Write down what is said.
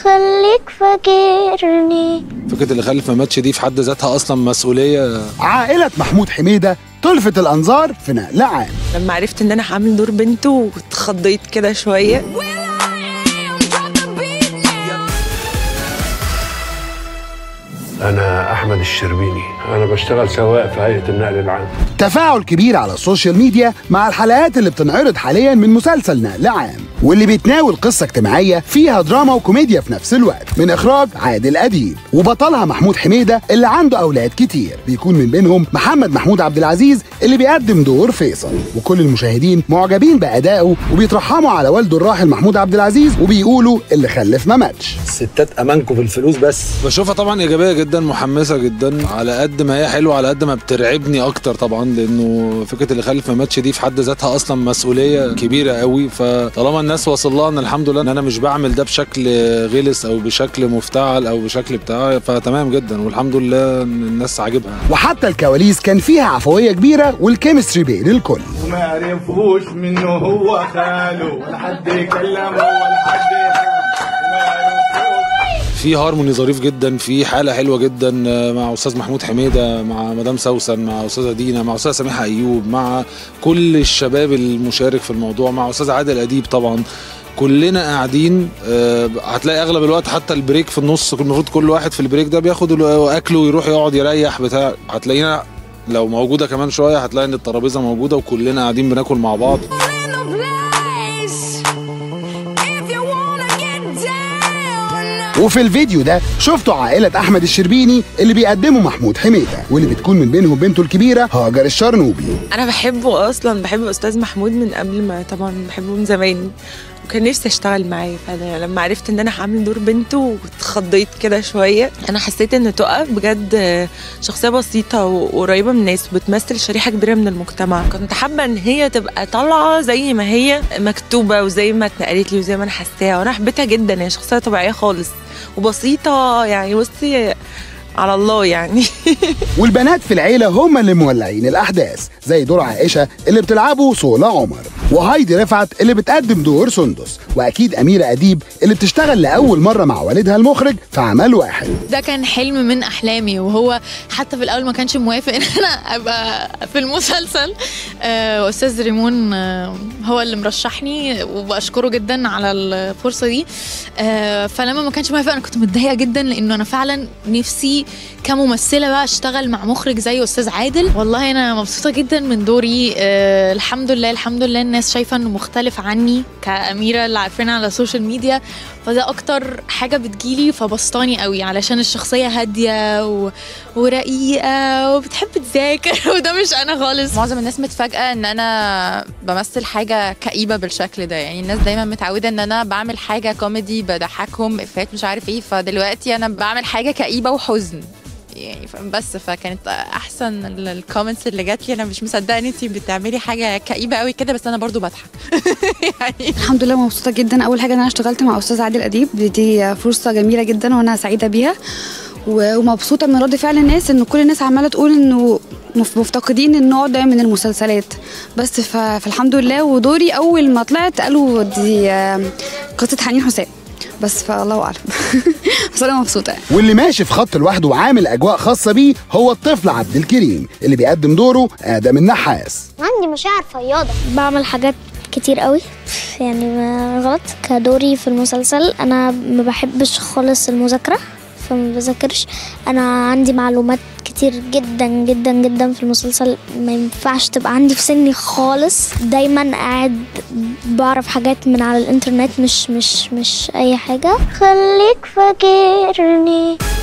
خليك فاكرني فكره اللي خلف ما ماتش دي في حد ذاتها اصلا مسؤوليه عائلة محمود حميدة تلفت الأنظار في نقل عام لما عرفت ان انا هعمل دور بنته اتخضيت كده شويه أنا أحمد الشربيني أنا بشتغل سواق في هيئة النقل العام تفاعل كبير على السوشيال ميديا مع الحلقات اللي بتنعرض حاليا من مسلسل نقل عام واللي بيتناول قصة اجتماعية فيها دراما وكوميديا في نفس الوقت من إخراج عادل أديب وبطلها محمود حميدة اللي عنده أولاد كتير بيكون من بينهم محمد محمود عبد العزيز اللي بيقدم دور فيصل وكل المشاهدين معجبين بأدائه وبيترحموا على والده الراحل محمود عبد العزيز وبيقولوا اللي خلف ما ماتش الستات امانكم في الفلوس بس بشوفها طبعا ايجابيه جدا محمسه جدا على قد ما هي حلوه على قد ما بترعبني اكتر طبعا لانه فكره اللي خلف ما ماتش دي في حد ذاتها اصلا مسؤوليه كبيره قوي فطالما الناس واصل لها ان الحمد لله ان انا مش بعمل ده بشكل غلس او بشكل مفتعل او بشكل بتاع فتمام جدا والحمد لله ان الناس عاجبها وحتى الكواليس كان فيها عفوية كبيرة والكيمستري بين الكل وما عرفوش منه هو خاله ولا حد يكلمه ولا حد يفهمه. وما عرفوش في هارموني ظريف جدا في حاله حلوه جدا مع استاذ محمود حميده مع مدام سوسن مع استاذه دينا مع استاذه سميحه ايوب مع كل الشباب المشارك في الموضوع مع استاذ عادل اديب طبعا كلنا قاعدين آه، هتلاقي اغلب الوقت حتى البريك في النص المفروض كل واحد في البريك ده بياخد ال- اكله ويروح يقعد يريح بتاع هتلاقينا لو موجوده كمان شويه هتلاقي ان الترابيزه موجوده وكلنا قاعدين بناكل مع بعض وفي الفيديو ده شفتوا عائلة أحمد الشربيني اللي بيقدمه محمود حميدة واللي بتكون من بينهم بنته الكبيرة هاجر الشرنوبي انا بحبه اصلا بحب استاذ محمود من قبل ما طبعا بحبه من زمان وكان نفسي اشتغل معاه فانا لما عرفت ان انا هعمل دور بنته اتخضيت كده شويه انا حسيت ان تقى بجد شخصيه بسيطه وقريبه من الناس وبتمثل شريحه كبيره من المجتمع كنت حابه ان هي تبقى طالعه زي ما هي مكتوبه وزي ما اتنقلت لي وزي ما انا حاساها وانا حبيتها جدا هي شخصيه طبيعيه خالص وبسيطه يعني بصي على الله يعني والبنات في العيلة هم اللي مولعين الأحداث زي دور عائشة اللي بتلعبه صولة عمر وهايدي رفعت اللي بتقدم دور سندس وأكيد أميرة أديب اللي بتشتغل لأول مرة مع والدها المخرج في عمل واحد ده كان حلم من احلامي وهو حتى في الاول ما كانش موافق ان انا ابقى في المسلسل آه، استاذ ريمون آه، هو اللي مرشحني وبشكره جدا على الفرصه دي آه، فلما ما كانش موافق انا كنت متضايقه جدا لانه انا فعلا نفسي كممثله بقى اشتغل مع مخرج زي استاذ عادل والله انا مبسوطه جدا من دوري آه، الحمد لله الحمد لله الناس شايفه انه مختلف عني كاميره اللي عارفينها على السوشيال ميديا فده اكتر حاجه بتجيلي فبسطاني قوي علشان الشخصيه هاديه و... ورقيقه وبتحب تذاكر وده مش انا خالص معظم الناس متفاجئه ان انا بمثل حاجه كئيبه بالشكل ده يعني الناس دايما متعوده ان انا بعمل حاجه كوميدي بضحكهم افات مش عارف ايه فدلوقتي انا بعمل حاجه كئيبه وحزن يعني ف- بس فكانت احسن الكومنتس اللي جات لي انا مش مصدقه ان انت بتعملي حاجه كئيبه قوي كده بس انا برضو بضحك يعني الحمد لله مبسوطه جدا اول حاجه ان انا اشتغلت مع استاذ عادل اديب دي, دي فرصه جميله جدا وانا سعيده بيها و- ومبسوطه من رد فعل الناس ان كل الناس عماله تقول انه مف- مفتقدين النوع ده من المسلسلات بس ف- فالحمد لله ودوري اول ما طلعت قالوا دي آه، قصه حنين حسام بس فالله اعلم بس انا مبسوطه يعني. واللي ماشي في خط لوحده وعامل أجواء خاصة بيه هو الطفل عبد الكريم اللي بيقدم دوره آدم النحاس عندي مشاعر فياضة بعمل حاجات كتير قوي يعني ما غلط كدوري في المسلسل انا ما بحبش خالص المذاكرة فما بذاكرش انا عندي معلومات كتير جدا جدا جدا في المسلسل ما ينفعش تبقى عندي في سني خالص دايما قاعد بعرف حاجات من على الانترنت مش مش مش اي حاجة خليك فاكرني